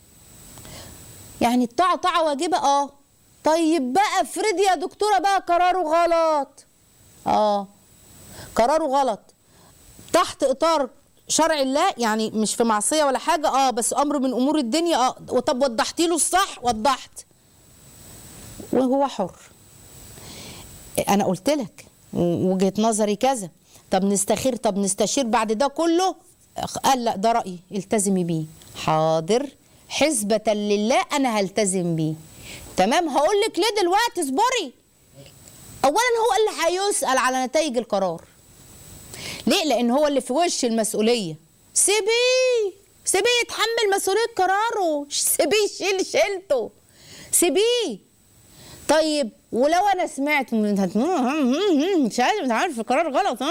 يعني الطاعه طاعه واجبه اه طيب بقى افرضي يا دكتوره بقى قراره غلط اه قراره غلط تحت اطار شرع الله يعني مش في معصيه ولا حاجه اه بس امر من امور الدنيا اه طب وضحتي له الصح وضحت وهو حر انا قلت لك وجهه نظري كذا طب نستخير طب نستشير بعد ده كله قال لا ده رايي التزمي بيه حاضر حسبة لله انا هلتزم بيه تمام هقول لك ليه دلوقتي اصبري اولا هو اللي هيسال على نتائج القرار ليه لان هو اللي في وش المسؤوليه سيبيه سيبيه يتحمل مسؤوليه قراره سيبيه يشيل شيلته سيبيه طيب ولو انا سمعت من مش عارف مش عارف القرار غلط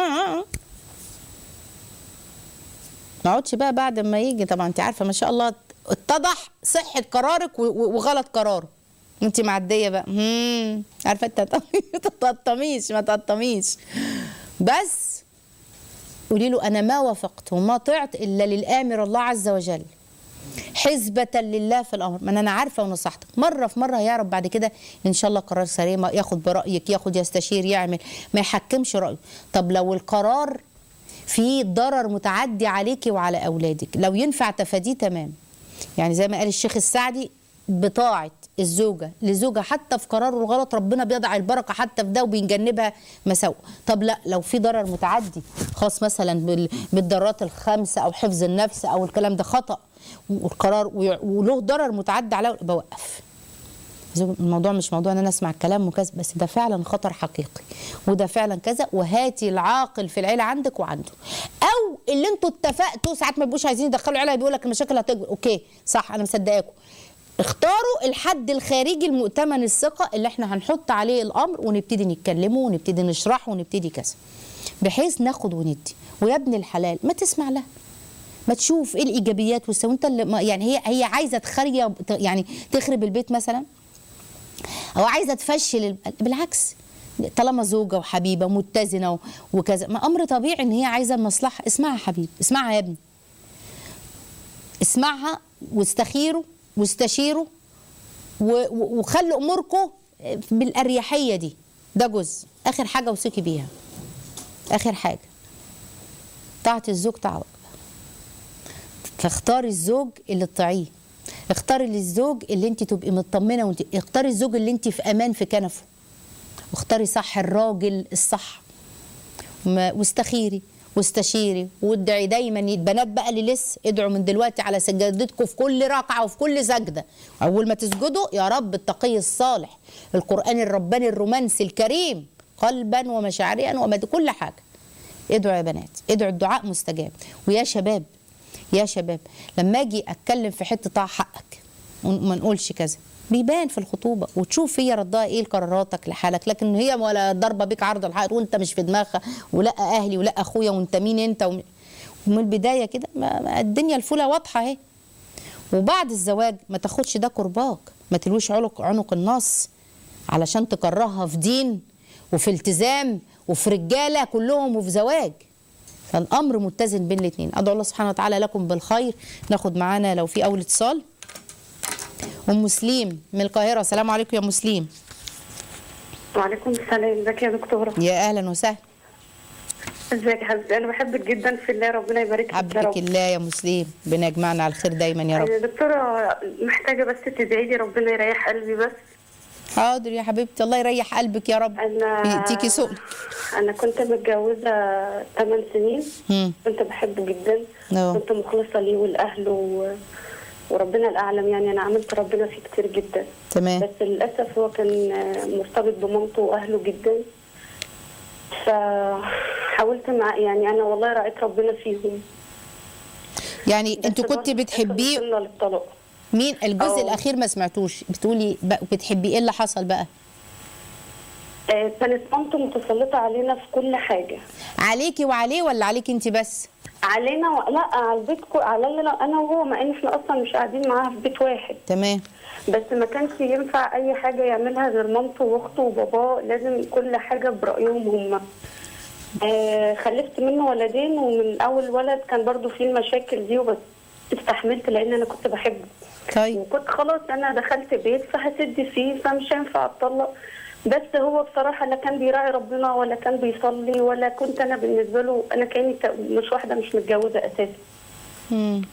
ما اقعدش بقى بعد ما يجي طبعا انت عارفه ما شاء الله اتضح صحه قرارك و- و- وغلط قراره انت معديه بقى مم. عارفه انت ما تقطميش ما تقطميش بس قولي له انا ما وافقت وما طعت الا للامر الله عز وجل حزبة لله في الامر ما انا عارفه ونصحتك مره في مره هيعرف بعد كده ان شاء الله قرار سليم ياخد برايك ياخد يستشير يعمل ما يحكمش رايه طب لو القرار فيه ضرر متعدي عليكي وعلى اولادك لو ينفع تفاديه تمام يعني زي ما قال الشيخ السعدي بطاعة الزوجة لزوجها حتى في قراره الغلط ربنا بيضع البركة حتى في ده وبيجنبها مساوئ طب لا لو في ضرر متعدي خاص مثلا بال- بالضرات الخمسة أو حفظ النفس أو الكلام ده خطأ والقرار ويع- وله ضرر متعدي عليه بوقف زوج- الموضوع مش موضوع ان انا اسمع الكلام وكذا بس ده فعلا خطر حقيقي وده فعلا كذا وهاتي العاقل في العيله عندك وعنده او اللي انتوا اتفقتوا ساعات ما بيبقوش عايزين يدخلوا عيله بيقول لك المشاكل هتكبر اوكي صح انا مصدقاكم اختاروا الحد الخارجي المؤتمن الثقه اللي احنا هنحط عليه الامر ونبتدي نتكلمه ونبتدي نشرحه ونبتدي كذا بحيث ناخد وندي ويا ابن الحلال ما تسمع لها ما تشوف ايه الايجابيات والسلبيات انت اللي ما- يعني هي هي عايزه تخرب يعني تخرب البيت مثلا او عايزه تفشل ال- بالعكس طالما زوجه وحبيبه متزنه و- وكذا ما امر طبيعي ان هي عايزه المصلحه اسمعها يا حبيبي اسمعها يا ابني اسمعها واستخيروا واستشيروا و- و- وخلوا اموركم بالاريحيه دي ده جزء اخر حاجه وثقي بيها اخر حاجه طاعه الزوج طاعه فاختاري الزوج اللي تطيعيه اختاري الزوج اللي انت تبقي مطمنه وانت اختاري الزوج اللي انت في امان في كنفه واختاري صح الراجل الصح ما- واستخيري واستشيري وادعي دايما البنات بقى اللي لسه ادعوا من دلوقتي على سجادتكم في كل ركعه وفي كل سجده اول ما تسجدوا يا رب التقي الصالح القران الرباني الرومانسي الكريم قلبا ومشاعريا ومد كل حاجه ادعوا يا بنات ادعوا الدعاء مستجاب ويا شباب يا شباب لما اجي اتكلم في حته طاع حقك وما نقولش كذا بيبان في الخطوبه وتشوف هي ردها ايه لقراراتك لحالك لكن هي ولا ضربه بيك عرض الحائط وانت مش في دماغها ولا اهلي ولا اخويا وانت مين انت وم- ومن البدايه كده ما ما الدنيا الفوله واضحه اهي وبعد الزواج ما تاخدش ده قرباك ما تلوش عنق عنق النص علشان تكرهها في دين وفي التزام وفي رجاله كلهم وفي زواج فالامر متزن بين الاثنين ادعو الله سبحانه وتعالى لكم بالخير ناخد معانا لو في اول اتصال ام مسلم من القاهره السلام عليكم يا مسلم وعليكم السلام ازيك يا دكتوره يا اهلا وسهلا ازيك يا حبيبتي انا بحبك جدا في الله ربنا يبارك فيك يا حبك رب الله يا مسلم ربنا يجمعنا على الخير دايما يا رب يا دكتوره محتاجه بس تدعي لي ربنا يريح قلبي بس حاضر يا حبيبتي الله يريح قلبك يا رب انا يديكي سؤل انا كنت متجوزه 8 سنين مم. كنت بحبه جدا اه. كنت مخلصه ليه ولاهله و... وربنا الاعلم يعني انا عملت ربنا فيه كتير جدا تمام بس للاسف هو كان مرتبط بمامته واهله جدا فحاولت مع يعني انا والله رأيت ربنا فيهم يعني بس انتوا كنت برضه بتحبيه وصلنا للطلاق مين الجزء اه. الاخير ما سمعتوش بتقولي بقى بتحبيه ايه اللي حصل بقى آه، كانت مامته متسلطة علينا في كل حاجة عليكي وعليه ولا عليكي انت بس علينا و... لا على البيت كو... علينا انا وهو مع ان احنا اصلا مش قاعدين معاها في بيت واحد تمام بس ما كانش ينفع اي حاجة يعملها غير مامته واخته وباباه لازم كل حاجة برأيهم هم آه خلفت منه ولدين ومن اول ولد كان برضو فيه المشاكل دي وبس استحملت لان انا كنت بحبه طيب وكنت خلاص انا دخلت بيت فهسد فيه فمش هينفع اتطلق بس هو بصراحه لا كان بيراعي ربنا ولا كان بيصلي ولا كنت انا بالنسبه له انا كاني ك- مش واحده مش متجوزه اساسا مم.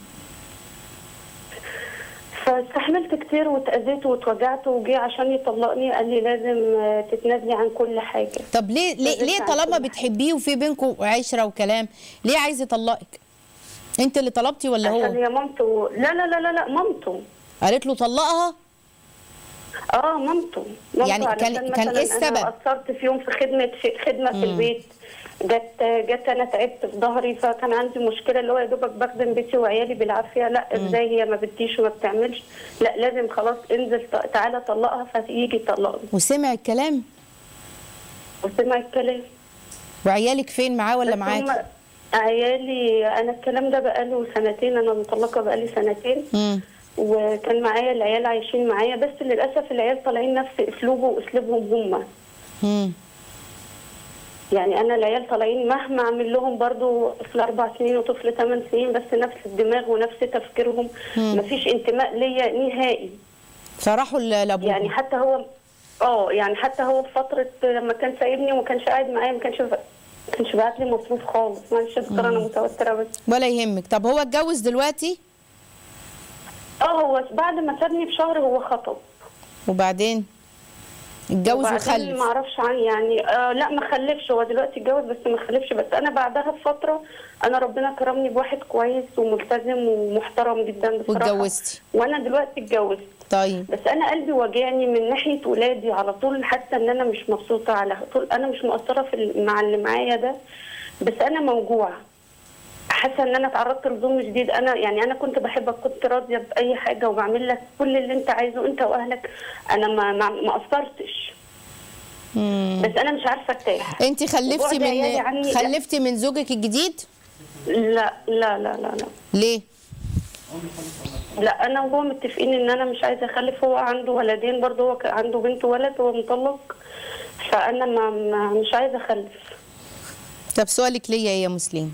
فاستحملت كتير واتاذيت واتوجعت وجي عشان يطلقني قال لي لازم آه، تتنازلي عن كل حاجه طب ليه ليه, لازم ليه تعمل طالما كل بتحبيه وفي بينكم عشره وكلام ليه عايز يطلقك انت اللي طلبتي ولا عشان هو هي مامته لا لا لا لا لا مامته قالت له طلقها اه مامته مامته يعني كان- علشان كان مثلاً إيه السبب؟ انا قصرت في يوم في خدمه في خدمه في البيت جت جت انا تعبت في ظهري فكان عندي مشكله اللي هو يا دوبك بخدم بيتي وعيالي بالعافيه لا ازاي هي ما بتديش وما بتعملش لا لازم خلاص انزل ت- تعالى طلقها فيجي يطلقني وسمع الكلام وسمع الكلام وعيالك فين معاه ولا بس معاكي هم عيالي انا الكلام ده بقاله سنتين انا مطلقه بقالي سنتين مم. وكان معايا العيال عايشين معايا بس للاسف العيال طالعين نفس اسلوبه واسلوبهم هم مم. يعني انا العيال طالعين مهما اعمل لهم برضو طفل اربع سنين وطفل ثمان سنين بس نفس الدماغ ونفس تفكيرهم مفيش انتماء ليا نهائي فراحوا ل- لابوهم يعني حتى هو اه يعني حتى هو في فتره لما كان سايبني وما كانش قاعد معايا ما كانش ما كانش بعت لي مصروف خالص معلش يا دكتور انا متوتره بس ولا يهمك طب هو اتجوز دلوقتي اه هو بعد ما سابني بشهر هو خطب وبعدين اتجوز وبعدين وخلف ما اعرفش عن يعني آه لا ما خلفش هو دلوقتي اتجوز بس ما خلفش بس انا بعدها بفتره انا ربنا كرمني بواحد كويس وملتزم ومحترم جدا بصراحه واتجوزتي. وانا دلوقتي اتجوزت طيب بس انا قلبي واجعني من ناحيه ولادي على طول حاسه ان انا مش مبسوطه على طول انا مش مقصره في ال- مع اللي معايا ده بس انا موجوعه حاسه ان انا اتعرضت لظلم شديد انا يعني انا كنت بحبك كنت راضيه باي حاجه وبعمل لك كل اللي انت عايزه انت واهلك انا ما ما, ما قصرتش مم. بس انا مش عارفه ارتاح انت خلفتي وبعد عيالي من عني- خلفتي من زوجك الجديد لا لا لا لا لا ليه لا انا وهو متفقين ان انا مش عايزه اخلف هو عنده ولدين برضه هو كان عنده بنت وولد هو مطلق فانا ما, ما مش عايزه اخلف طب سؤالك ليا ايه يا مسلم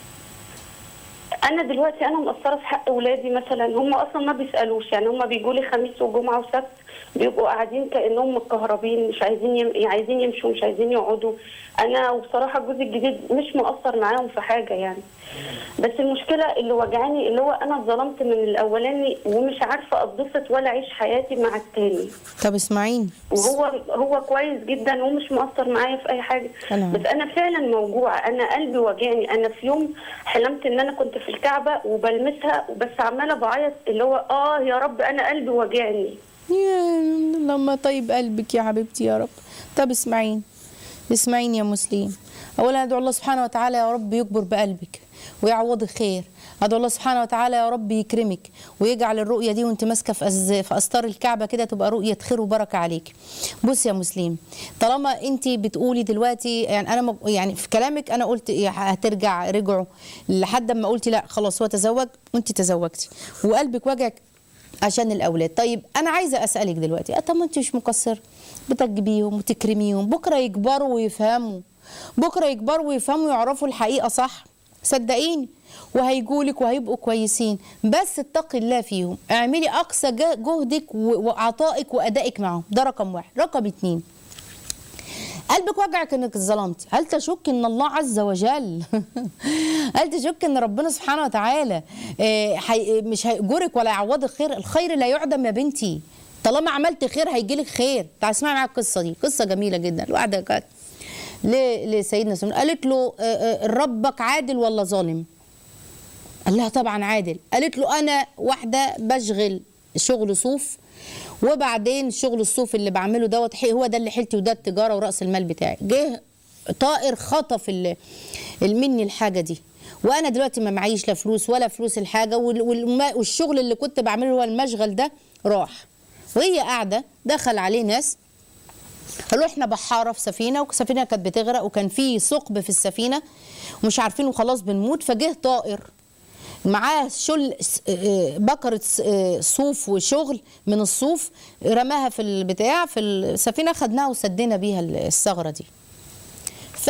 انا دلوقتي انا مقصره في حق اولادي مثلا هم اصلا ما بيسالوش يعني هم بيجوا لي خميس وجمعه وسبت بيبقوا قاعدين كانهم متكهربين مش عايزين يم... عايزين يمشوا مش عايزين يقعدوا انا وبصراحه جوزي الجديد مش مقصر معاهم في حاجه يعني بس المشكله اللي وجعاني اللي هو انا اتظلمت من الاولاني ومش عارفه اتبسط ولا اعيش حياتي مع التاني طب اسمعيني وهو هو كويس جدا ومش مقصر معايا في اي حاجه أنا بس انا فعلا موجوعه انا قلبي واجعني انا في يوم حلمت ان انا كنت في الكعبه وبلمسها وبس عماله بعيط اللي هو اه يا رب انا قلبي واجعني يا لما طيب قلبك يا حبيبتي يا رب طب اسمعيني اسمعيني يا مسلم اولا ادعو الله سبحانه وتعالى يا رب يكبر بقلبك ويعوضك خير ادعو الله سبحانه وتعالى يا رب يكرمك ويجعل الرؤيه دي وانت ماسكه في أز... في استار الكعبه كده تبقى رؤيه خير وبركه عليك بص يا مسلم طالما انت بتقولي دلوقتي يعني انا مج... يعني في كلامك انا قلت إيه هترجع رجعوا لحد ما قلتي لا خلاص هو تزوج وانت تزوجتي وقلبك وجعك عشان الاولاد طيب انا عايزه اسالك دلوقتي طب ما انت مش مقصر بتجبيهم وتكرميهم بكره يكبروا ويفهموا بكره يكبروا ويفهموا ويعرفوا الحقيقه صح صدقيني وهيجولك وهيبقوا كويسين بس اتقي الله فيهم اعملي اقصى جه- جهدك و- وعطائك وادائك معهم ده رقم واحد رقم اتنين قلبك وجعك انك اتظلمت هل تشك ان الله عز وجل هل تشك ان ربنا سبحانه وتعالى آه، حي... مش هيأجرك ولا يعوضك خير الخير لا يعدم يا بنتي طالما عملت خير هيجيلك خير تعالي اسمعي معايا القصه دي قصه جميله جدا الواحده كانت ل- لسيدنا سليمان قالت له آه، آه، ربك عادل ولا ظالم قال لها طبعا عادل قالت له انا واحده بشغل شغل صوف وبعدين شغل الصوف اللي بعمله دوت حي- هو ده اللي حيلتي وده التجاره وراس المال بتاعي جه طائر خطف ال- ال- مني الحاجه دي وانا دلوقتي ما معيش لا فلوس ولا فلوس الحاجه وال- والما- والشغل اللي كنت بعمله هو المشغل ده راح وهي قاعده دخل عليه ناس قالوا احنا بحاره في سفينه والسفينه كانت بتغرق وكان في ثقب في السفينه ومش عارفين وخلاص بنموت فجه طائر معاه شل س- آه، بكرة س- آه، صوف وشغل من الصوف رماها في البتاع في السفينة خدناها وسدينا بيها الثغرة دي ف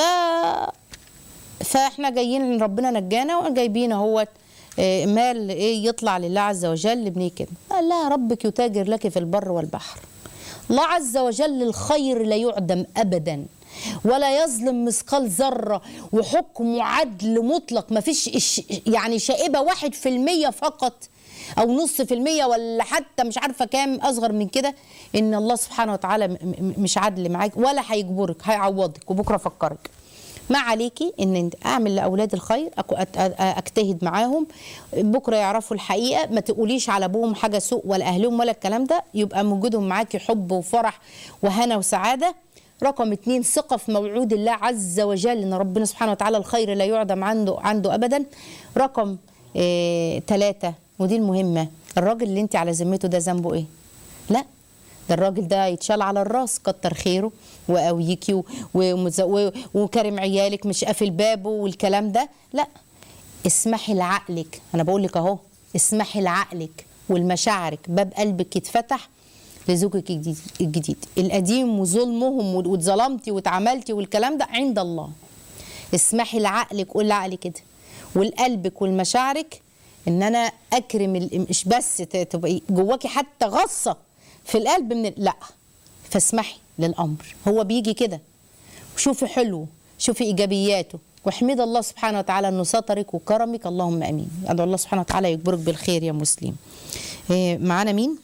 فاحنا جايين ربنا نجانا وجايبين اهوت آه، مال ايه يطلع لله عز وجل ابني كده قال لها ربك يتاجر لك في البر والبحر الله عز وجل الخير لا يعدم ابدا ولا يظلم مثقال ذره وحكم عدل مطلق ما فيش إش- يعني شائبه واحد في المية فقط او نص في المية ولا حتى مش عارفه كام اصغر من كده ان الله سبحانه وتعالى م- م- مش عدل معاك ولا هيجبرك هيعوضك وبكره فكرك ما عليكي ان انت اعمل لاولاد الخير أكو- أت- أت- اجتهد معاهم بكره يعرفوا الحقيقه ما تقوليش على ابوهم حاجه سوء ولا اهلهم ولا الكلام ده يبقى موجودهم معاكي حب وفرح وهنا وسعاده رقم اتنين ثقة في موعود الله عز وجل ان ربنا سبحانه وتعالى الخير لا يعدم عنده عنده ابدا رقم اه تلاتة ودي المهمة الراجل اللي انت على ذمته ده ذنبه ايه لا ده الراجل ده يتشال على الراس كتر خيره وقويكي و- ومز- و- وكرم عيالك مش قافل بابه والكلام ده لا اسمحي لعقلك انا بقول لك اهو اسمحي لعقلك والمشاعرك باب قلبك يتفتح لزوجك الجديد, الجديد القديم وظلمهم واتظلمتي واتعملتي والكلام ده عند الله اسمحي لعقلك قول لعقلي كده ولقلبك ولمشاعرك ان انا اكرم ال- مش بس ت- تبقي جواكي حتى غصه في القلب من ال- لا فاسمحي للامر هو بيجي كده وشوفي حلوه شوفي ايجابياته واحمد الله سبحانه وتعالى انه سترك وكرمك اللهم امين ادعو الله سبحانه وتعالى يجبرك بالخير يا مسلم إيه، معانا مين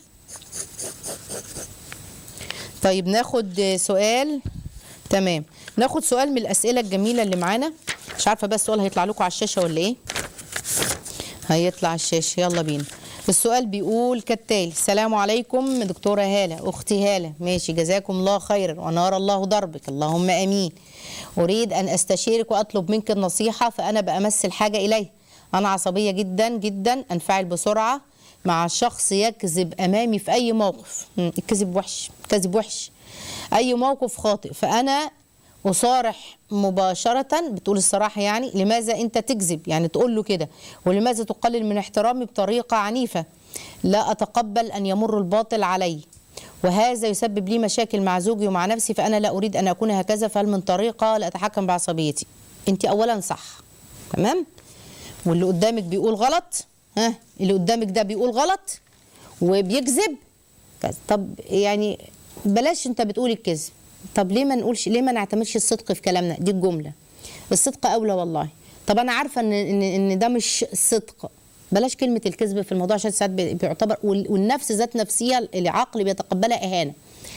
طيب ناخد سؤال تمام ناخد سؤال من الاسئله الجميله اللي معانا مش عارفه بس السؤال هيطلع لكم على الشاشه ولا ايه هيطلع على الشاشه يلا بينا السؤال بيقول كالتالي السلام عليكم دكتوره هاله اختي هاله ماشي جزاكم الله خيرا ونار الله دربك اللهم امين اريد ان استشيرك واطلب منك النصيحه فانا بامثل حاجه اليه انا عصبيه جدا جدا انفعل بسرعه مع شخص يكذب امامي في اي موقف مم، الكذب وحش كذب وحش اي موقف خاطئ فانا أصارح مباشرة بتقول الصراحة يعني لماذا أنت تكذب يعني تقول له كده ولماذا تقلل من احترامي بطريقة عنيفة لا أتقبل أن يمر الباطل علي وهذا يسبب لي مشاكل مع زوجي ومع نفسي فأنا لا أريد أن أكون هكذا فهل من طريقة لأتحكم بعصبيتي أنت أولا صح تمام واللي قدامك بيقول غلط ها اللي قدامك ده بيقول غلط وبيكذب كذا طب يعني بلاش انت بتقول الكذب طب ليه ما نقولش ليه ما نعتمدش الصدق في كلامنا دي الجمله الصدق اولى والله طب انا عارفه ان ان ان ده مش صدق بلاش كلمه الكذب في الموضوع عشان ساعات بي- بيعتبر وال- والنفس ذات نفسها العقل بيتقبلها اهانه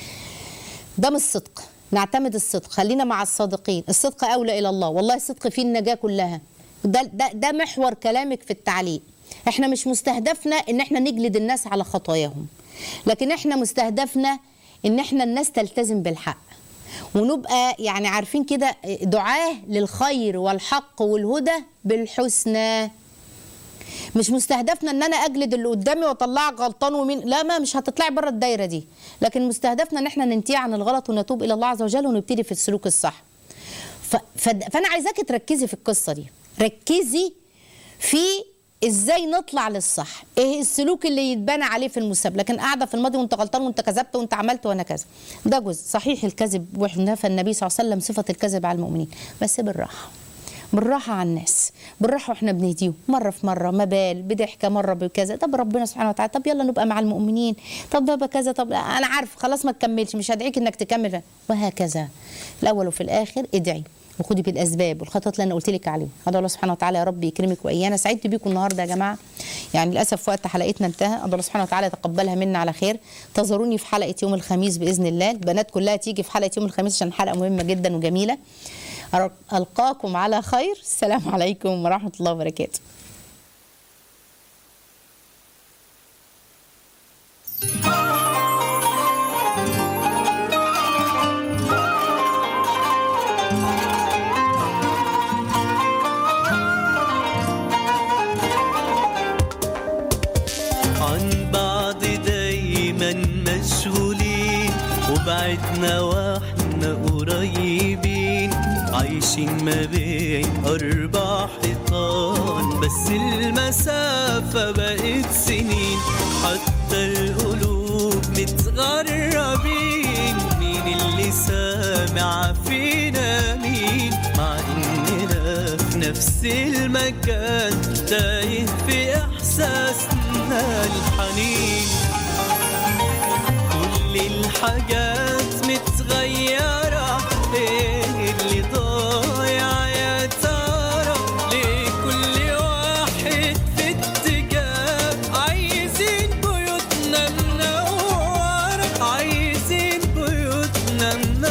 ده مش صدق نعتمد الصدق خلينا مع الصادقين الصدق اولى الى الله والله الصدق فيه النجاه كلها ده ده ده محور كلامك في التعليق احنا مش مستهدفنا ان احنا نجلد الناس على خطاياهم لكن احنا مستهدفنا ان احنا الناس تلتزم بالحق ونبقى يعني عارفين كده دعاه للخير والحق والهدى بالحسنى مش مستهدفنا ان انا اجلد اللي قدامي واطلعك غلطان ومين لا ما مش هتطلعي بره الدايره دي لكن مستهدفنا ان احنا ننتهي عن الغلط ونتوب الى الله عز وجل ونبتدي في السلوك الصح ف... ف... فانا عايزاكي تركزي في القصه دي ركزي في ازاي نطلع للصح ايه السلوك اللي يتبنى عليه في المستقبل لكن قاعده في الماضي وانت غلطان وانت كذبت وانت عملت وانا كذا ده جزء صحيح الكذب ونفى النبي صلى الله عليه وسلم صفه الكذب على المؤمنين بس بالراحه بالراحة على الناس بالراحة واحنا بنهديهم مرة في مرة ما بال بضحكة مرة بكذا طب ربنا سبحانه وتعالى طب يلا نبقى مع المؤمنين طب بابا كذا طب أنا عارف خلاص ما تكملش مش هدعيك إنك تكمل وهكذا الأول وفي الآخر ادعي وخدي بالاسباب والخطوات اللي انا قلت لك عليها هذا الله سبحانه وتعالى يا رب يكرمك وايانا سعدت بيكم النهارده يا جماعه يعني للاسف وقت حلقتنا انتهى هذا الله سبحانه وتعالى يتقبلها منا على خير انتظروني في حلقه يوم الخميس باذن الله البنات كلها تيجي في حلقه يوم الخميس عشان حلقه مهمه جدا وجميله القاكم على خير السلام عليكم ورحمه الله وبركاته عن بعض دايما مشغولين وبعدنا واحنا قريبين عايشين ما بين أربع حيطان بس المسافة بقت سنين حتى القلوب متغربين مين اللي سامع فينا مين مع إننا في نفس المكان تايه في إحساسنا الحنين كل الحاجات متغيرة